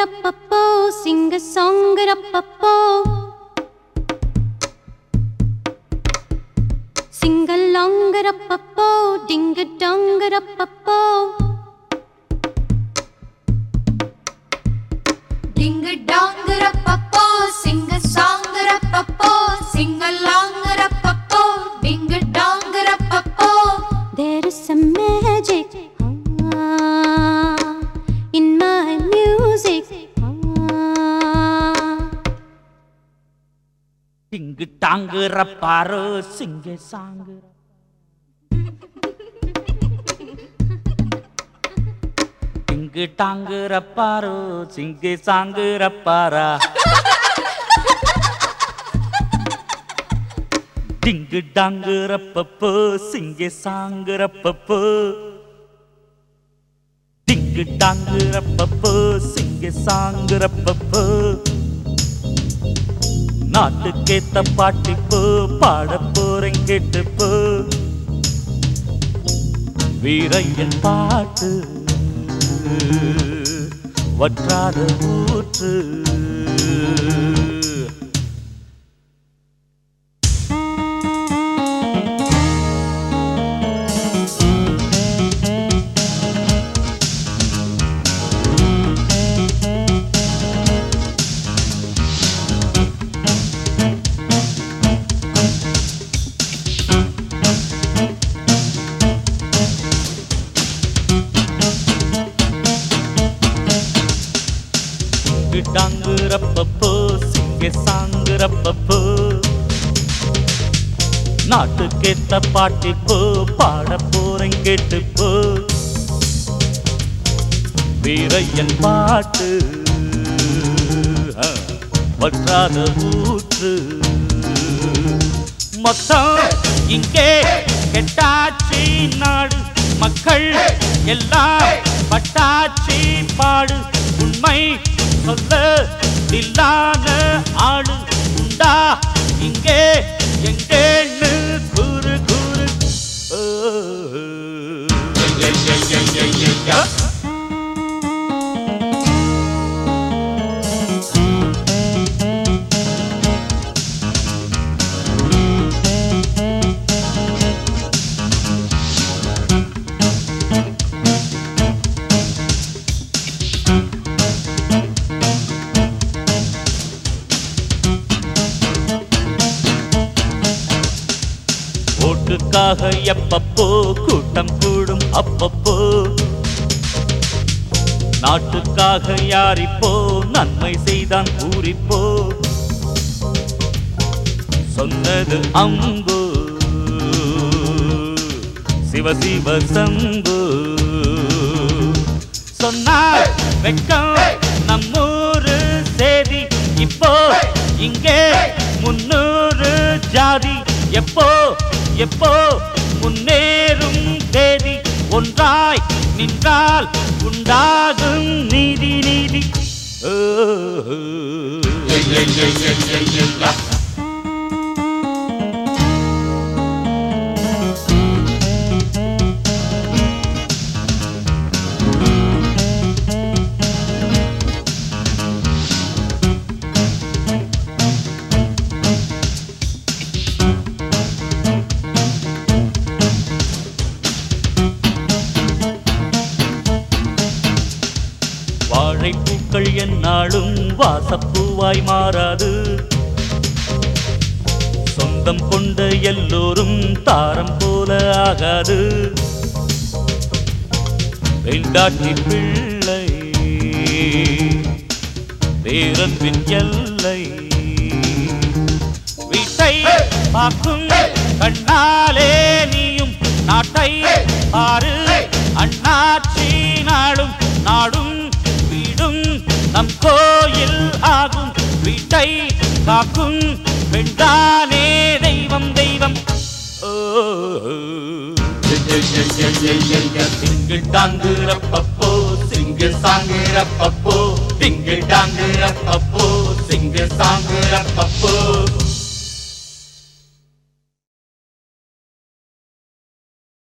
songarapappo, sing a songarapappo. Sing a longarapappo, ding a dongarapappo. Ding a dong a puppo, sing a song a puppo, sing a long a puppo, ding a dong a puppo. There is some magic ah, in my music. ah. டிங்கு டாங்குற பாரு சிங்க சாங்குற டிங்கு டாங்குற பாரு சிங்க சாங்குற பாரா டிங்கு டாங்குற பப்பு சிங்க சாங்குற பப்பு டிங்கு டாங்குற பப்பு சிங்க சாங்குற பப்பு நாட்டுக்கேத்த பாட்டிப்பு பாட போறேன் கேட்டுப்பு வீரையன் பாட்டு வற்றாத ஊற்று டாங்குறப்பப்போ சிங்க சாங்குறப்பப்போ நாட்டுக்கேத்த பாட்டிப்போ பாட போறேன் கேட்டுப்போ வீரையன் பாட்டு ஆ, வற்றாத ஊற்று மொத்தம் இங்கே கெட்டாச்சி நாடு மக்கள் எல்லாம் பட்டாச்சி பாடு உண்மை சொல்ல இல்லாத ஆளு உண்டா இங்கே எங்கேன்னு கூறு கூறு ஓ, ஐய, ஐய, ஐய, ஐய, ஐய. ஓட்டுக்காக எப்பப்போ கூட்டம் கூடும் அப்பப்போ நாட்டுக்காக யாரிப்போ நன்மை செய்தான் பூரிப்போ சொன்னது அம்பு சிவ சிவ சம்பு சொன்னார் வெட்கம் நம்மூரு சேதி இப்போ இங்கே முன்னூறு ஜாதி எப்போ எப்போ முன்னேறும் தேதி ஒன்றாய் நின்றால் உண்டாகும் நீதி நீதி ஓ, வாழைப்பூக்கள் எந்நாளும் வாசப்பூவாய் மாறாது சொந்தம் கொண்ட எல்லோரும் தாரம் போல ஆகாது வெண்டாட்டி பிள்ளை பேரன்பின் எல்லை வீட்டை பார்க்கும் கண்ணாலே நீயும் நாட்டை பாரு அண்ணாச்சி நாடும் நாடும் வீடும் நம் கோயில் ஆகும் வீட்டை காக்கும் பெண்தானே தெய்வம் தெய்வம் ஓ சிங்கு டாங்குறப்பப்போ சிங்கு சாங்குறப்பப்போ சிங்கு டாங்குறப்பப்போ சிங்கு சாங்குறப்பப்போ